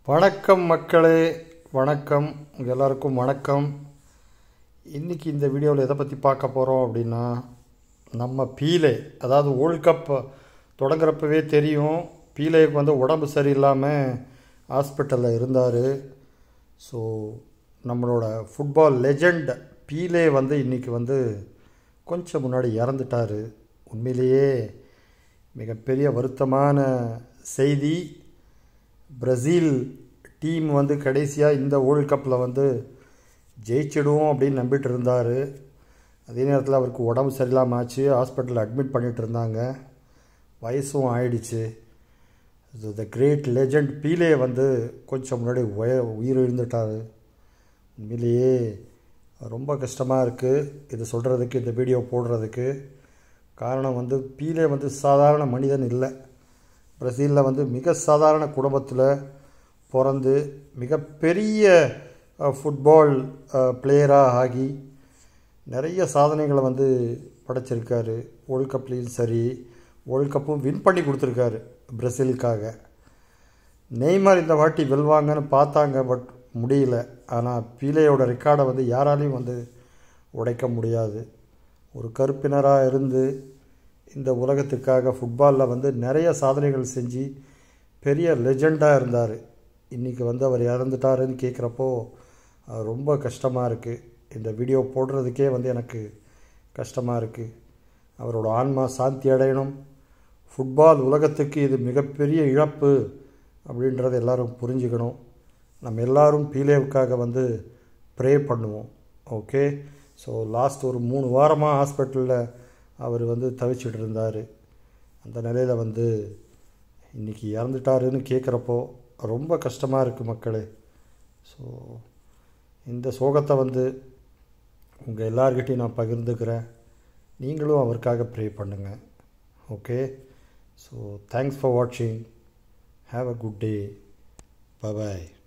வணக்கம் மக்களே வணக்கம் உங்க எல்லாருக்கும் வணக்கம் இன்றைக்கி இந்த வீடியோவில் எதை பற்றி பார்க்க போகிறோம் அப்படின்னா நம்ம பீலே அதாவது வேர்ல்ட் கப் தொடங்குறப்பவே தெரியும் பீலேக்கு வந்து உடம்பு சரியில்லாமல் ஹாஸ்பிட்டலில் இருந்தார் ஸோ நம்மளோட ஃபுட்பால் லெஜெண்ட் பீலே வந்து இன்றைக்கி வந்து கொஞ்சம் முன்னாடி இறந்துட்டார் உண்மையிலேயே மிகப்பெரிய வருத்தமான செய்தி பிரசீல் டீம் வந்து கடைசியாக இந்த வேர்ல்ட் கப்பில் வந்து ஜெயிச்சிடுவோம் அப்படின்னு நம்பிட்டு இருந்தார் அதே நேரத்தில் அவருக்கு உடம்பு சரியில்லாமல் ஆச்சு ஹாஸ்பிட்டலில் அட்மிட் பண்ணிகிட்டு இருந்தாங்க வயசும் ஆயிடுச்சு த கிரேட் லெஜண்ட் பீலே வந்து கொஞ்சம் முன்னாடி உய உயிர் இழந்துட்டார் உண்மையிலேயே ரொம்ப கஷ்டமாக இருக்குது இது சொல்கிறதுக்கு இந்த வீடியோ போடுறதுக்கு காரணம் வந்து பீலே வந்து சாதாரண மனிதன் இல்லை பிரசீலில் வந்து மிக சாதாரண குடும்பத்தில் பிறந்து மிகப்பெரிய ஃபுட்பால் பிளேயராக ஆகி நிறைய சாதனைகளை வந்து படைச்சிருக்காரு வேர்ல்ட் கப்லேயும் சரி வேர்ல்ட் கப்பும் வின் பண்ணி கொடுத்துருக்காரு பிரசீலுக்காக நெய்மர் இந்த வாட்டி வெல்வாங்கன்னு பார்த்தாங்க பட் முடியல ஆனால் பீலேயோட ரெக்கார்டை வந்து யாராலையும் வந்து உடைக்க முடியாது ஒரு கருப்பினராக இருந்து இந்த உலகத்துக்காக ஃபுட்பாலில் வந்து நிறைய சாதனைகள் செஞ்சு பெரிய லெஜெண்டாக இருந்தார் இன்றைக்கி வந்து அவர் இறந்துட்டாருன்னு கேட்குறப்போ ரொம்ப கஷ்டமாக இருக்குது இந்த வீடியோ போடுறதுக்கே வந்து எனக்கு கஷ்டமாக இருக்குது அவரோட ஆன்மா சாந்தி அடையணும் ஃபுட்பால் உலகத்துக்கு இது மிகப்பெரிய இழப்பு அப்படின்றத எல்லோரும் புரிஞ்சுக்கணும் நம்ம எல்லோரும் பீலேவுக்காக வந்து ப்ரே பண்ணுவோம் ஓகே ஸோ லாஸ்ட் ஒரு மூணு வாரமாக ஹாஸ்பிட்டலில் அவர் வந்து தவிச்சிட்டு இருந்தார் அந்த நிலையில் வந்து இன்றைக்கி இறந்துட்டாருன்னு கேட்குறப்போ ரொம்ப கஷ்டமாக இருக்குது மக்களே ஸோ இந்த சோகத்தை வந்து உங்கள் எல்லார்கிட்டையும் நான் பகிர்ந்துக்கிறேன் நீங்களும் அவருக்காக ப்ரே பண்ணுங்கள் ஓகே ஸோ தேங்க்ஸ் ஃபார் வாட்சிங் have a good day bye